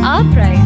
our pride.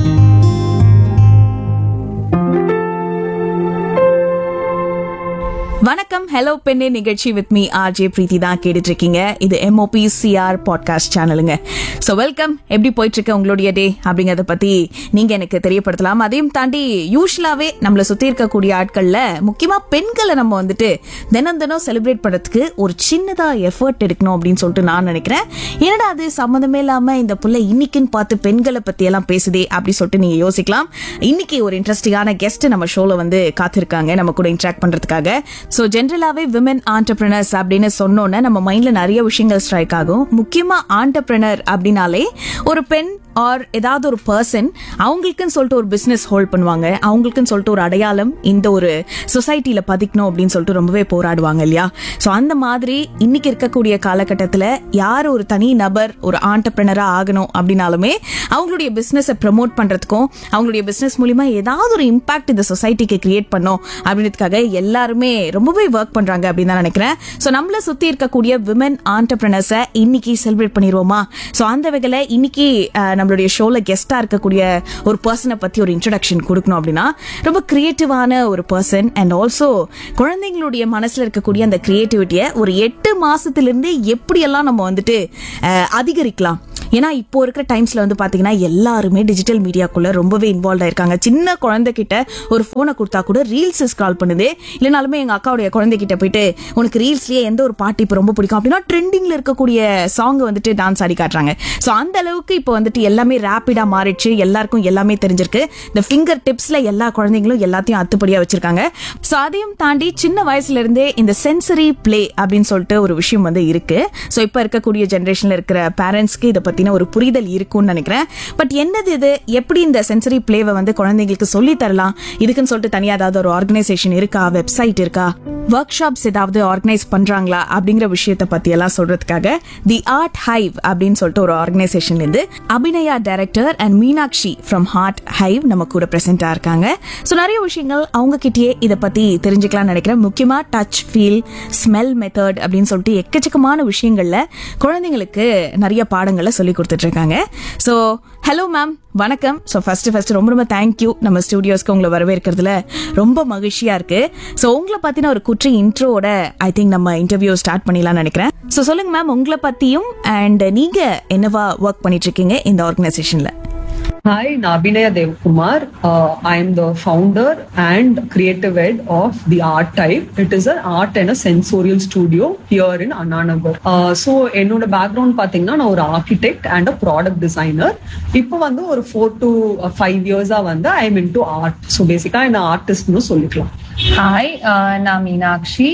வணக்கம் hello பெண்ணே நிகழ்ச்சி வித் மீ ஆர்ஜே பிரீத்தி தான் கேட்டுட்டு இருக்கீங்க இது எம்ஓபி சிஆர் பாட்காஸ்ட் சேனலுங்க ஸோ வெல்கம் எப்படி போயிட்டு இருக்கு உங்களுடைய டே அப்படிங்கறத பத்தி நீங்க எனக்கு தெரியப்படுத்தலாம் அதையும் தாண்டி யூஸ்வலாவே நம்மள சுத்தி இருக்கக்கூடிய ஆட்கள்ல முக்கியமா பெண்களை நம்ம வந்துட்டு தினம் தினம் செலிப்ரேட் பண்றதுக்கு ஒரு சின்னதா எஃபர்ட் எடுக்கணும் அப்படின்னு சொல்லிட்டு நான் நினைக்கிறேன் என்னடா அது சம்மந்தமே இல்லாம இந்த புள்ள இன்னைக்குன்னு பார்த்து பெண்களை பத்தி எல்லாம் பேசுதே அப்படி சொல்லிட்டு நீங்க யோசிக்கலாம் இன்னைக்கு ஒரு இன்ட்ரெஸ்டிங்கான கெஸ்ட் நம்ம ஷோல வந்து காத்திருக்காங்க நம்ம கூட இன்ட்ராக்ட் பண்றதுக்காக ஸோ ஜென்ரலாவே விமன் ஆண்டர்பிரினர்ஸ் அப்படின்னு சொன்னோன்னே நம்ம மைண்ட்ல நிறைய விஷயங்கள் ஸ்ட்ரைக் ஆகும் முக்கியமா ஆண்டர்பிரினர் அப்படின்னாலே ஒரு பெண் ஆர் ஏதாவது ஒரு பர்சன் அவங்களுக்குன்னு சொல்லிட்டு ஒரு பிசினஸ் ஹோல்ட் பண்ணுவாங்க அவங்களுக்குன்னு சொல்லிட்டு ஒரு அடையாளம் இந்த ஒரு சொசைட்டில பதிக்கணும் அப்படின்னு சொல்லிட்டு ரொம்பவே போராடுவாங்க இல்லையா ஸோ அந்த மாதிரி இன்னைக்கு இருக்கக்கூடிய காலகட்டத்தில் யார் ஒரு தனி நபர் ஒரு ஆண்டர்பிரினரா ஆகணும் அப்படின்னாலுமே அவங்களுடைய பிசினஸை ப்ரமோட் பண்றதுக்கும் அவங்களுடைய பிசினஸ் மூலியமா ஏதாவது ஒரு இம்பாக்ட் இந்த சொசைட்டிக்கு கிரியேட் பண்ணும் அப்படின்றதுக்காக எல்லாருமே ரொம்பவே ஒர்க் பண்றாங்க அப்படின்னு தான் நினைக்கிறேன் ஸோ நம்மள சுத்தி இருக்கக்கூடிய விமன் ஆண்டர்பிரினர்ஸை இன்னைக்கு செலிப்ரேட் பண்ணிடுவோமா ஸோ அந்த வகையில் இன்னைக்கு அஹ், நம்மளுடைய ஷோல கெஸ்டா இருக்கக்கூடிய ஒரு பர்சனை பத்தி ஒரு இன்ட்ரடக்ஷன் கொடுக்கணும் அப்படின்னா ரொம்ப கிரியேட்டிவான ஒரு பர்சன் அண்ட் ஆல்சோ குழந்தைங்களுடைய மனசுல இருக்கக்கூடிய அந்த கிரியேட்டிவிட்டியை ஒரு எட்டு மாசத்துல இருந்து எப்படியெல்லாம் நம்ம வந்துட்டு அஹ், அதிகரிக்கலாம் ஏன்னா இப்போ இருக்கிற டைம்ஸ்ல வந்து பாத்தீங்கன்னா எல்லாருமே டிஜிட்டல் மீடியாக்குள்ள ரொம்பவே இன்வால்வ் ஆயிருக்காங்க சின்ன குழந்தைகிட்ட ஒரு போனை கொடுத்தா கூட ரீல்ஸ் ஸ்க்ரால் பண்ணுது இல்லைனாலுமே எங்க அக்காவுடைய குழந்தைகிட்ட போயிட்டு உனக்கு ரீல்ஸ்லயே எந்த ஒரு பாட்டு இப்போ ரொம்ப பிடிக்கும் அப்படின்னா ட்ரெண்டிங்ல இருக்கக்கூடிய சாங் வந்துட்டு டான்ஸ் ஆடி காட்டுறாங்க ஸோ அந்த அளவுக்கு இப்போ வந்துட்டு எல்லாமே ரேப்பிடா மாறிடுச்சு எல்லாருக்கும் எல்லாமே தெரிஞ்சிருக்கு இந்த ஃபிங்கர் டிப்ஸ்ல எல்லா குழந்தைங்களும் எல்லாத்தையும் அத்துப்படியா வச்சிருக்காங்க ஸோ அதையும் தாண்டி சின்ன வயசுல இருந்தே இந்த சென்சரி பிளே அப்படின்னு சொல்லிட்டு ஒரு விஷயம் வந்து இருக்கு ஸோ இப்போ இருக்கக்கூடிய ஜென்ரேஷன்ல இருக்கிற பேரண்ட்ஸ்க்கு இதை பத்தின ஒரு புரிதல் இருக்கும்னு நினைக்கிறேன் பட் என்னது இது எப்படி இந்த சென்சரி பிளேவை வந்து குழந்தைங்களுக்கு சொல்லி தரலாம் இதுக்குன்னு சொல்லிட்டு தனியா ஏதாவது ஒரு ஆர்கனைசேஷன் இருக்கா வெப்சைட் இருக்கா ஒர்க் ஷாப்ஸ் ஏதாவது ஆர்கனைஸ் பண்றாங்களா அப்படிங்கிற விஷயத்த பத்தி எல்லாம் சொல்றதுக்காக தி ஆர்ட் ஹைவ் அப்படின்னு சொல்லிட்டு ஒரு ஆர்கனைசேஷன்ல இருந்து Abhinaya director and Meenakshi from Art Hive நம்ம கூட பிரசென்டா இருக்காங்க ஸோ நிறைய விஷயங்கள் அவங்க கிட்டயே இதை பத்தி தெரிஞ்சுக்கலாம்னு நினைக்கிறேன் முக்கியமா டச் ஃபீல் ஸ்மெல் மெத்தட் அப்படின்னு சொல்லிட்டு எக்கச்சக்கமான விஷயங்கள்ல குழந்தைங்களுக்கு நிறைய பாடங்களை சொல்லி கொடுத்துட்டு இருக்காங்க ஸோ ஹலோ மேம் வணக்கம் ஸோ ஃபர்ஸ்ட் ஃபர்ஸ்ட் ரொம்ப ரொம்ப தேங்க்யூ நம்ம ஸ்டுடியோஸ்க்கு உங்களை வரவேற்கிறதுல ரொம்ப மகிழ்ச்சியா இருக்கு ஸோ உங்களை பத்தின ஒரு குற்றி இன்ட்ரோட ஐ திங்க் நம்ம இன்டர்வியூ ஸ்டார்ட் பண்ணிடலாம்னு நினைக்கிறேன் ஸோ சொல்லுங்க மேம் உங்களை பத்தியும் அண்ட் நீங்க என்னவா ஒர்க் பண்ணிட்டு இருக்கீங்க இந்த ஆர்கனைசேஷன்ல Hi, Nabinaya Devkumar. Uh, I am the founder and creative head of the Art Type. It is an art and a sensorial studio here in Annanagar. Uh, so என்னோட background பாத்தீங்கன்னா நான் ஒரு architect and a product designer இப்போ வந்து ஒரு four to five இயர்ஸா வந்து I am into art so பேசிக்கா என்ன ஆர்டிஸ்ட்னு சொல்லிக்கலாம் Hi, uh, நான் Meenakshi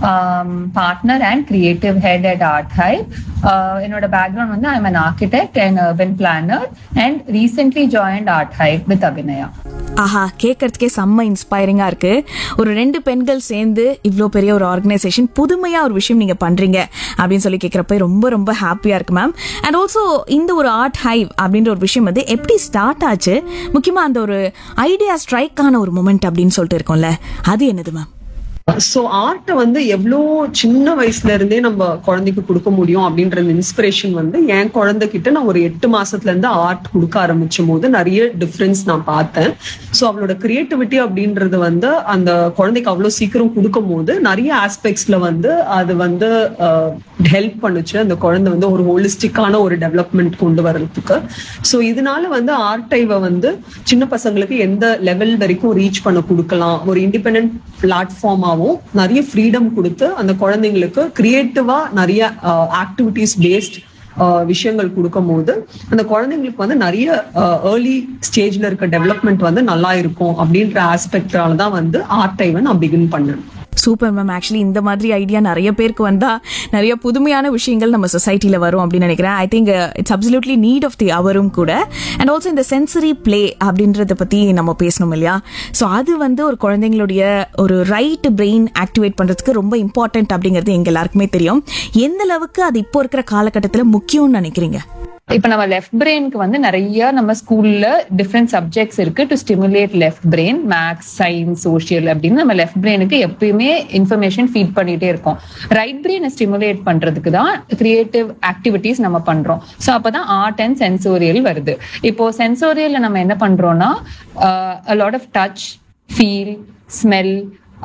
partner and creative head at Art Hive என்னோட பேக்ரவுண்ட் வந்து I'm an architect and urban planner and recently joined Art Hive with Abhinaya ஆஹா கேட்கறதுக்கே செம்ம இன்ஸ்பைரிங்கா இருக்கு ஒரு ரெண்டு பெண்கள் சேர்ந்து இவ்வளோ பெரிய ஒரு ஆர்கனைசேஷன் புதுமையா ஒரு விஷயம் நீங்க பண்றீங்க அப்படின்னு சொல்லி கேட்கறப்ப ரொம்ப ரொம்ப ஹாப்பியா இருக்கு மேம் அண்ட் ஆல்சோ இந்த ஒரு ஆர்ட் ஹைவ் அப்படின்ற ஒரு விஷயம் வந்து எப்படி ஸ்டார்ட் ஆச்சு முக்கியமா அந்த ஒரு ஐடியா ஸ்ட்ரைக் ஆன ஒரு மூமெண்ட் அப்படின்னு சொல்லிட்டு இருக்கோம்ல அது என்னது மேம் ஸோ ஆர்ட்டை வந்து எவ்வளோ சின்ன வயசுல இருந்தே நம்ம குழந்தைக்கு கொடுக்க முடியும் அப்படின்ற இன்ஸ்பிரேஷன் வந்து என் குழந்தைகிட்ட நான் ஒரு எட்டு மாசத்துல இருந்து ஆர்ட் கொடுக்க ஆரம்பிச்சும் போது நிறைய டிஃப்ரென்ஸ் நான் பார்த்தேன் ஸோ அவளோட கிரியேட்டிவிட்டி அப்படின்றது வந்து அந்த குழந்தைக்கு அவ்வளோ சீக்கிரம் கொடுக்கும் போது நிறைய ஆஸ்பெக்ட்ஸ்ல வந்து அது வந்து ஹெல்ப் பண்ணுச்சு அந்த குழந்தை வந்து ஒரு ஹோலிஸ்டிக்கான ஒரு டெவலப்மெண்ட் கொண்டு வர்றதுக்கு ஸோ இதனால வந்து ஆர்டைவை வந்து சின்ன பசங்களுக்கு எந்த லெவல் வரைக்கும் ரீச் பண்ண கொடுக்கலாம் ஒரு இண்டிபெண்ட் பிளாட்ஃபார்மாவும் நிறைய ஃப்ரீடம் கொடுத்து அந்த குழந்தைங்களுக்கு கிரியேட்டிவா நிறைய ஆக்டிவிட்டிஸ் பேஸ்ட் விஷயங்கள் கொடுக்கும் போது அந்த குழந்தைங்களுக்கு வந்து நிறைய ஏர்லி ஸ்டேஜ்ல இருக்க டெவலப்மெண்ட் வந்து நல்லா இருக்கும் அப்படின்ற ஆஸ்பெக்டால தான் வந்து ஆர்டைவை நான் பிகின் பண்ணேன் சூப்பர் மேம் ஆக்சுவலி இந்த மாதிரி ஐடியா நிறைய பேருக்கு வந்தா நிறைய புதுமையான விஷயங்கள் நம்ம சொசைட்டில வரும் அப்படின்னு நினைக்கிறேன் I think it's absolutely need of the அவரும் கூட அண்ட் ஆல்சோ இந்த சென்சரி பிளே அப்படின்றத பத்தி நம்ம பேசணும் இல்லையா ஸோ அது வந்து ஒரு குழந்தைங்களுடைய ஒரு ரைட் பிரெயின் ஆக்டிவேட் பண்றதுக்கு ரொம்ப இம்பார்ட்டன்ட் அப்படிங்கிறது எங்க எல்லாருக்குமே தெரியும் எந்த அளவுக்கு அது இப்போ இருக்கிற காலகட்டத்தில் முக்கியம்னு நினைக்கிறீங்க இப்ப நம்ம லெஃப்ட் பிரெயினுக்கு வந்து நிறைய நம்ம ஸ்கூல்ல டிஃப்ரெண்ட் சப்ஜெக்ட்ஸ் இருக்கு to stimulate left brain maths science social அப்படின்னு நம்ம லெஃப்ட் பிரெயினுக்கு எப்பயுமே இன்ஃபர்மேஷன் ஃபீட் பண்ணிட்டே இருக்கோம் ரைட் பிரெயினை ஸ்டிமுலேட் பண்றதுக்கு தான் கிரியேட்டிவ் ஆக்டிவிட்டிஸ் நம்ம பண்றோம் ஸோ அப்பதான் ஆர்ட் அண்ட் சென்சோரியல் வருது இப்போ சென்சோரியல்ல நம்ம என்ன பண்றோம்னா lot of touch feel smell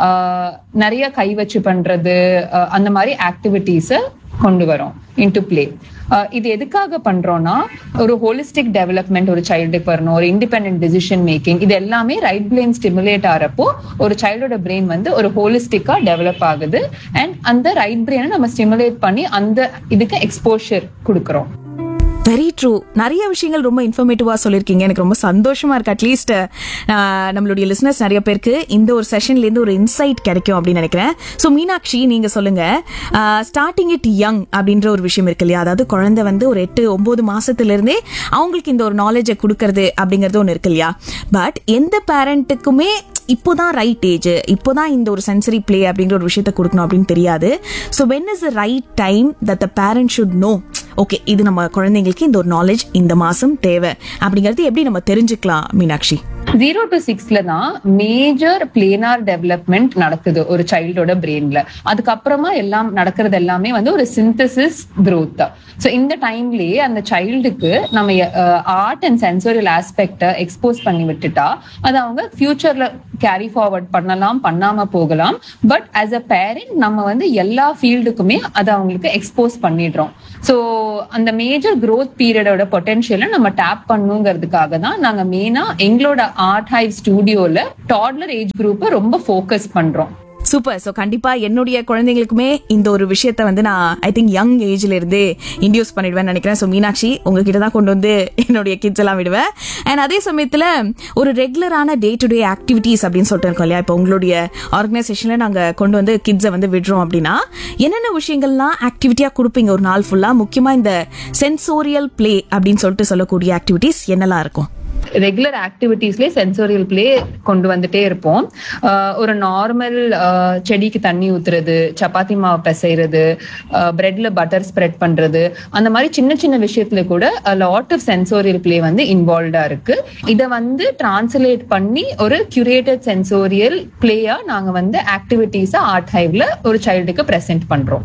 நிறைய கை வச்சு பண்றது uh, அந்த மாதிரி ஆக்டிவிட்டீஸை கொண்டு வரோம் இன்டு பிளே இது எதுக்காக பண்றோம்னா ஒரு ஹோலிஸ்டிக் டெவலப்மெண்ட் ஒரு சைல்டுக்கு வரணும் ஒரு இண்டிபெண்டன்ட் டிசிஷன் மேக்கிங் இது எல்லாமே ரைட் பிரெயின் ஸ்டிமுலேட் ஆகிறப்போ ஒரு சைல்டோட பிரெயின் வந்து ஒரு ஹோலிஸ்டிக்கா டெவலப் ஆகுது அண்ட் அந்த ரைட் பிரெயினை நம்ம ஸ்டிமுலேட் பண்ணி அந்த இதுக்கு எக்ஸ்போஷர் கொடுக்குறோம் வெரி ட்ரூ நிறைய விஷயங்கள் ரொம்ப இன்ஃபர்மேட்டிவா சொல்லியிருக்கீங்க எனக்கு ரொம்ப சந்தோஷமா இருக்கு அட்லீஸ்ட் நம்மளுடைய லிசனர்ஸ் நிறைய பேருக்கு இந்த ஒரு செஷன்ல இருந்து ஒரு இன்சைட் கிடைக்கும் அப்படின்னு நினைக்கிறேன் ஸோ மீனாட்சி நீங்க சொல்லுங்க ஸ்டார்டிங் இட் யங் அப்படின்ற ஒரு விஷயம் இருக்கு இல்லையா அதாவது குழந்தை வந்து ஒரு எட்டு ஒன்பது மாசத்துல இருந்தே அவங்களுக்கு இந்த ஒரு நாலேஜை கொடுக்கறது அப்படிங்கறது ஒன்று இருக்கு இல்லையா பட் எந்த பேரண்ட்டுக்குமே இப்போதான் ரைட் ஏஜ் இப்போதான் இந்த ஒரு சென்சரி பிளே அப்படிங்கிற ஒரு விஷயத்த கொடுக்கணும் அப்படின்னு தெரியாது so when is the right time that the parent should know okay இது நம்ம குழந்தைங்களுக்கு இந்த ஒரு நாலேஜ் இந்த மாசம் தேவை அப்படிங்கறது எப்படி நம்ம தெரிஞ்சுக்கலாம் மீனாட்சி ஜீரோ டு சிக்ஸ்ல தான் மேஜர் பிளேனார் டெவலப்மெண்ட் நடக்குது ஒரு சைல்டோட பிரெயின்ல அதுக்கப்புறமா எல்லாம் நடக்கிறது எல்லாமே வந்து ஒரு சிந்தசிஸ் growth ஸோ இந்த டைம்லயே அந்த சைல்டுக்கு நம்ம ஆர்ட் அண்ட் சென்சோரியல் ஆஸ்பெக்ட எக்ஸ்போஸ் பண்ணி விட்டுட்டா அது அவங்க ஃபியூச்சர்ல கேரி ஃபார்வர்ட் பண்ணலாம் பண்ணாம போகலாம் பட் ஆஸ் அ பேரண்ட் நம்ம வந்து எல்லா ஃபீல்டுக்குமே அதை அவங்களுக்கு எக்ஸ்போஸ் பண்ணிடுறோம் ஸோ அந்த மேஜர் growth பீரியடோட பொட்டென்ஷியலை நம்ம டேப் பண்ணுங்கிறதுக்காக தான் நாங்க மெயினா எங்களோட ஆர்ட் ஹைவ் ஸ்டூடியோல டாட்லர் ஏஜ் குரூப்பை ரொம்ப ஃபோக்கஸ் பண்றோம் சூப்பர் ஸோ கண்டிப்பா என்னுடைய குழந்தைங்களுக்குமே இந்த ஒரு விஷயத்த வந்து நான் ஐ திங்க் யங் ஏஜ்ல இருந்தே இன்டியூஸ் பண்ணிடுவேன் நினைக்கிறேன் ஸோ மீனாட்சி உங்ககிட்ட தான் கொண்டு வந்து என்னுடைய கிட்ஸ் எல்லாம் விடுவேன் அண்ட் அதே சமயத்துல ஒரு ரெகுலரான டே டு டே ஆக்டிவிட்டீஸ் அப்படின்னு சொல்லிட்டு இருக்கோம் இல்லையா இப்போ உங்களுடைய ஆர்கனைசேஷன்ல நாங்க கொண்டு வந்து கிட்ஸை வந்து விடுறோம் அப்படின்னா என்னென்ன விஷயங்கள்லாம் ஆக்டிவிட்டியா கொடுப்பீங்க ஒரு நாள் ஃபுல்லா முக்கியமா இந்த சென்சோரியல் பிளே அப்படின்னு சொல்லிட்டு சொல்லக்கூடிய ஆக்டிவிட்டீஸ் என்னெல்லாம் இருக்கும் ரெகுலர் ஆக்டிவிட்டீஸ்லேயே சென்சோரியல் ப்ளே கொண்டு வந்துட்டே இருப்போம் ஆஹ் ஒரு நார்மல் செடிக்கு தண்ணி ஊத்துறது சப்பாத்தி மாவு பிசைறது பிரெட்ல பட்டர் ஸ்ப்ரெட் பண்றது அந்த மாதிரி சின்ன சின்ன விஷயத்துல கூட லாட் ஆஃப் சென்சோரியல் ப்ளே வந்து இன்வால்வ்டா இருக்கு இதை வந்து டிரான்ஸ்லேட் பண்ணி ஒரு கியூரேட்டட் சென்சோரியல் பிளேயா நாங்க வந்து ஆக்டிவிட்டீஸை ஆர்ட் ஹைவ்ல ஒரு சைல்டுக்கு ப்ரெசென்ட் பண்றோம்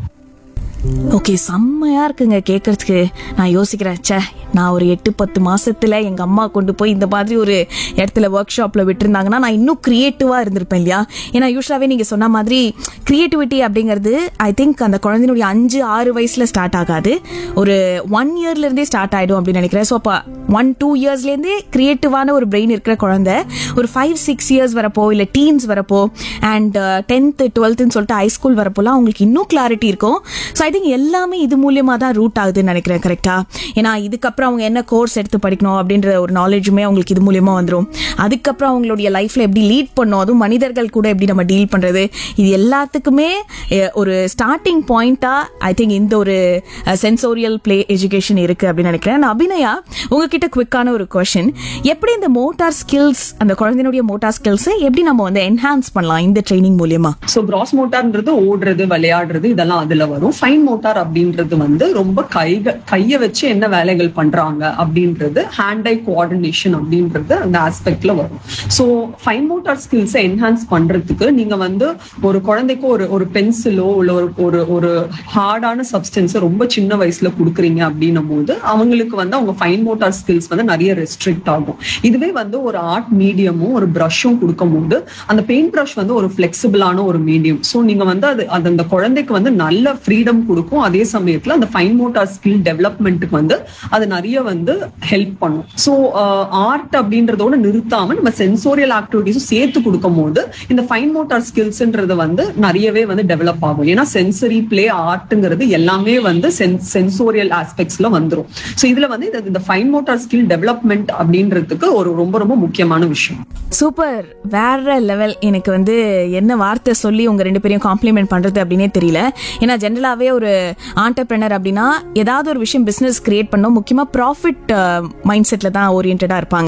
ஓகே செம்மையா இருக்குங்க கேட்கறதுக்கு நான் யோசிக்கிறேன் ச்சே நான் ஒரு எட்டு பத்து மாசத்துல எங்க அம்மா கொண்டு போய் இந்த மாதிரி ஒரு இடத்துல ஒர்க் ஷாப்ல விட்டுருந்தாங்கன்னா நான் இன்னும் கிரியேட்டிவா இருந்திருப்பேன் இல்லையா ஏன்னா யூஸ்வலாவே நீங்க சொன்ன மாதிரி கிரியேட்டிவிட்டி அப்படிங்கிறது ஐ திங்க் அந்த குழந்தைனுடைய அஞ்சு ஆறு வயசுல ஸ்டார்ட் ஆகாது ஒரு ஒன் இயர்ல இருந்தே ஸ்டார்ட் ஆயிடும் அப்படின்னு நினைக்கிறேன் ஸோ அப்போ ஒன் டூ இயர்ஸ்ல இருந்தே கிரியேட்டிவான ஒரு பிரெயின் இருக்கிற குழந்தை ஒரு ஃபைவ் சிக்ஸ் இயர்ஸ் வரப்போ இல்ல டீன்ஸ் வரப்போ அண்ட் டென்த் டுவெல்த்னு சொல்லிட்டு ஹை ஸ்கூல் வரப்போலாம் அவங்களுக்கு இன்னும் கிளாரிட்டி இருக்கும் ஸோ ஐ திங்க் எல்லாமே இது மூலியமா தான் ரூட் ஆகுதுன்னு நினைக்கிறேன் கரெக்டா ஏன்னா இதுக்கப்புறம் அவங்க என்ன கோர்ஸ் எடுத்து படிக்கணும் அப்படின்ற ஒரு நாலேஜுமே அவங்களுக்கு இது மூலியமா வந்துடும் அதுக்கப்புறம் அவங்களுடைய லைஃப்ல எப்படி லீட் பண்ணும் அதுவும் மனிதர்கள் கூட எப்படி நம்ம டீல் பண்றது இது எல்லாத்துக்குமே அஹ், ஒரு ஸ்டார்டிங் பாயிண்டா ஐ திங்க் இந்த ஒரு சென்சோரியல் பிளே எஜுகேஷன் இருக்கு அப்படின்னு நினைக்கிறேன் நான் அபிநயா உங்ககிட்ட குவிக்கான ஒரு கொஸ்டின் எப்படி இந்த மோட்டார் ஸ்கில்ஸ் அந்த குழந்தையினுடைய மோட்டார் ஸ்கில்ஸ் எப்படி நம்ம வந்து என்ஹான்ஸ் பண்ணலாம் இந்த ட்ரைனிங் மூலியமா சோ கிராஸ் மோட்டார்ன்றது ஓடுறது விளையாடுறது இதெல்லாம் அதுல வரும் ஃபைன் மோட்டார் அப்படின்றது வந்து ரொம்ப கைக கைய வச்சு என்ன வேலைகள் பண்றாங்க அப்படின்றது ஹேண்ட் ஐ கோஆர்டினேஷன் அப்படின்றது அந்த ஆஸ்பெக்ட்ல வரும் சோ ஃபைன் மோட்டார் ஸ்கில்ஸை என்ஹான்ஸ் பண்றதுக்கு நீங்க வந்து ஒரு குழந்தைக்கு ஒரு ஒரு பென்சிலோ இல்ல ஒரு ஒரு ஒரு ஹார்டான சப்ஸ்டன்ஸ் ரொம்ப சின்ன வயசுல கொடுக்குறீங்க அப்படின்னும் போது அவங்களுக்கு வந்து அவங்க ஃபைன் மோட்டார் ஸ்கில்ஸ் வந்து நிறைய ரெஸ்ட்ரிக்ட் ஆகும் இதுவே வந்து ஒரு ஆர்ட் மீடியமும் ஒரு ப்ரஷும் கொடுக்கும் போது அந்த பெயிண்ட் ப்ரஷ் வந்து ஒரு ஃபிளெக்சிபிளான ஒரு மீடியம் ஸோ நீங்க வந்து அது அது அந்த குழந்தைக்கு வந்து நல்ல ஃப்ரீடம் கொடுக்கும் அதே சமயத்துல அந்த ஃபைன் மோட்டார் ஸ்கில் டெவலப்மெண்ட்டுக்கு வந்து அது நிறைய வந்து ஹெல்ப் பண்ணும் ஸோ ஆர்ட் அப்படின்றதோட நிறுத்தாம நம்ம சென்சோரியல் ஆக்டிவிட்டிஸும் சேர்த்து கொடுக்கும் போது இந்த ஃபைன் மோட்டார் ஸ்கில்ஸ்ன்றது வந்து நிறையவே வந்து டெவலப் ஆகும் ஏன்னா சென்சரி பிளே ஆர்ட்ங்கிறது எல்லாமே வந்து சென்சோரியல் ஆஸ்பெக்ட்ஸ்ல வந்துரும் ஸோ இதுல வந்து இது- இந்த ஃபைன் மோட்டார் ஸ்கில் டெவலப்மெண்ட் அப்படின்றதுக்கு ஒரு ரொம்ப ரொம்ப முக்கியமான விஷயம் சூப்பர் வேற லெவல் எனக்கு வந்து என்ன வார்த்தை சொல்லி உங்க ரெண்டு பேரையும் காம்ப்ளிமெண்ட் பண்றது அப்படின்னே தெரியல ஏன்னா ஜென்ரலாவே ஒரு ஆண்டர்பிரினர் அப்படின்னா ஏதாவது ஒரு விஷயம் பிசினஸ் கிரியேட் பண்ணோம் முக்கியமா ப்ராஃபிட் மைண்ட் செட்ல தான் ஓரியன்டா இருப்பாங்க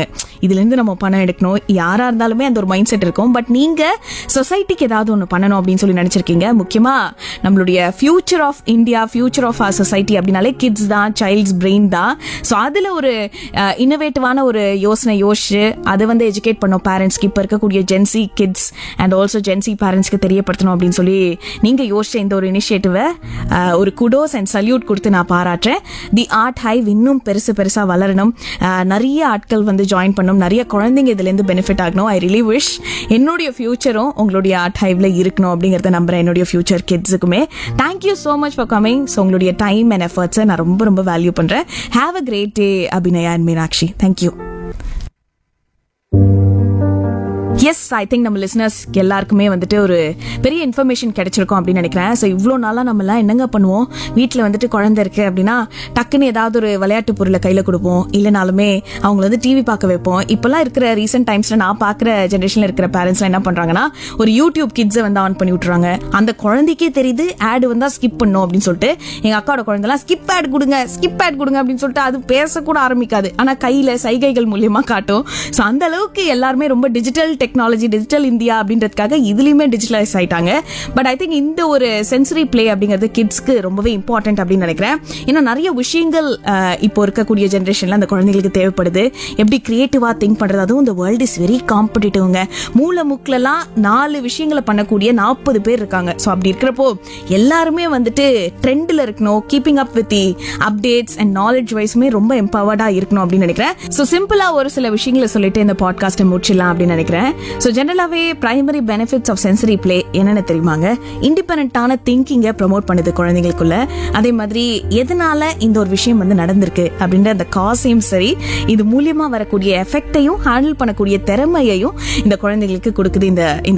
இதுல இருந்து நம்ம பணம் எடுக்கணும் யாரா இருந்தாலுமே அந்த ஒரு மைண்ட் செட் இருக்கும் பட் நீங்க சொசைட்டிக்கு ஏதாவது ஒன்று பண்ணணும் அப்படின்னு சொல்லி நினைச்சிருக்கீங்க முக்கியமா நம்மளுடைய future of India future of our society அப்படின்னாலே கிட்ஸ் தான் சைல்ட்ஸ் பிரெயின் தான் ஸோ அதுல ஒரு இன்னோவேட்டிவான ஒரு யோசனை யோசிச்சு அதை வந்து எஜுகேட் பண்ணோம் பேரண்ட்ஸ்க்கு இப்போ இருக்கக்கூடிய Gen Z kids and also Gen Z பேரண்ட்ஸ்க்கு தெரியப்படுத்தணும் அப்படின்னு சொல்லி நீங்க யோசிச்ச இந்த ஒரு இனிஷியேட்டிவை ஒரு குடோஸ் அண்ட் சல்யூட் கொடுத்து நான் பாராட்டுறேன் தி ஆர்ட் ஹைவ் இன்னும் பெருசு பெருசா வளரணும் அஹ், நிறைய ஆட்கள் வந்து ஜாயின் பண்ணணும் நிறைய குழந்தைங்க இதுல இருந்து பெனிஃபிட் ஆகணும் ஐ ரிலி விஷ் என்னுடைய ஃபியூச்சரும் உங்களுடைய ஆர்ட் ஹைவ்ல இருக்கணும் அப்படிங்கறத நம்புறேன் என்னுடைய ஃபியூச்சர் கிட்ஸுக்குமே thank you so much for coming so உங்களுடைய டைம் அண்ட் எஃபர்ட்ஸை நான் ரொம்ப ரொம்ப வேல்யூ பண்றேன் have a great day Abhinaya and Meenakshi thank you yes I think நம்ம லிசனர்ஸ் எல்லாருக்குமே வந்துட்டு ஒரு பெரிய இன்ஃபர்மேஷன் கிடைச்சிருக்கும் அப்படின்னு நினைக்கிறேன் ஸோ இவ்வளோ நாளாக நம்ம எல்லாம் என்னங்க பண்ணுவோம் வீட்டில் வந்துட்டு குழந்தை இருக்கு அப்படின்னா டக்குன்னு ஏதாவது ஒரு விளையாட்டு பொருளை கையில் கொடுப்போம் இல்லைனாலுமே அவங்கள வந்து டிவி பார்க்க வைப்போம் இப்போல்லாம் இருக்கிற ரீசெண்ட் டைம்ஸில் நான் பார்க்குற ஜென்ரேஷனில் இருக்கிற பேரண்ட்ஸ்லாம் என்ன பண்ணுறாங்கன்னா ஒரு யூடியூப் கிட்ஸை வந்து ஆன் பண்ணி விட்டுறாங்க அந்த குழந்தைக்கே தெரியுது ஆடு வந்தா ஸ்கிப் பண்ணும் அப்படின்னு சொல்லிட்டு எங்க அக்காவோட குழந்தைலாம் ஸ்கிப் ஆட் கொடுங்க ஸ்கிப் ஆட் கொடுங்க அப்படின்னு சொல்லிட்டு அது பேசக்கூட ஆரம்பிக்காது ஆனா கையில சைகைகள் மூலியமா காட்டும் ஸோ அந்த அளவுக்கு எல்லாருமே ரொம்ப டிஜிட்டல் டெக்னாலஜி டிஜிட்டல் இந்தியா அப்படின்றதுக்காக இதுலயுமே டிஜிட்டலைஸ் ஆயிட்டாங்க பட் ஐ திங்க் இந்த ஒரு சென்சரி பிளே அப்படிங்கிறது கிட்ஸ்க்கு ரொம்பவே இம்பார்ட்டன்ட் அப்படின்னு நினைக்கிறேன் ஏன்னா நிறைய விஷயங்கள் அஹ், இப்போ இருக்கக்கூடிய ஜென்ரேஷன்ல அந்த குழந்தைங்களுக்கு தேவைப்படுது எப்படி கிரியேட்டிவா திங்க் பண்றது அதுவும் இந்த வேர்ல்ட் இஸ் வெரி காம்படிட்டிவ்ங்க மூல முக்கிலலாம் நாலு விஷயங்களை பண்ணக்கூடிய நாற்பது பேர் இருக்காங்க ஸோ அப்படி இருக்கிறப்போ எல்லாருமே வந்துட்டு ட்ரெண்ட்ல இருக்கணும் keeping up with the updates and knowledge வைஸுமே ரொம்ப எம்பவர்டா இருக்கணும் அப்படின்னு நினைக்கிறேன் ஸோ சிம்பிளா ஒரு சில விஷயங்களை சொல்லிட்டு இந்த பாட்காஸ்ட்டை முடிச்சிடலாம் அப்படின்னு நினைக்கிறேன் ஸோ ஜென்ரலாகவே primary benefits of sensory play என்னென்ன தெரியுமாங்க இண்டிபெண்டான திங்கிங்கை ப்ரமோட் பண்ணுது குழந்தைங்களுக்குள்ள அதே மாதிரி எதனால இந்த ஒரு விஷயம் வந்து நடந்திருக்கு அப்படின்ற அந்த காசையும் சரி இது மூலியமா வரக்கூடிய எஃபெக்டையும் ஹேண்டில் பண்ணக்கூடிய திறமையையும் இந்த குழந்தைங்களுக்கு கொடுக்குது இந்த இந்த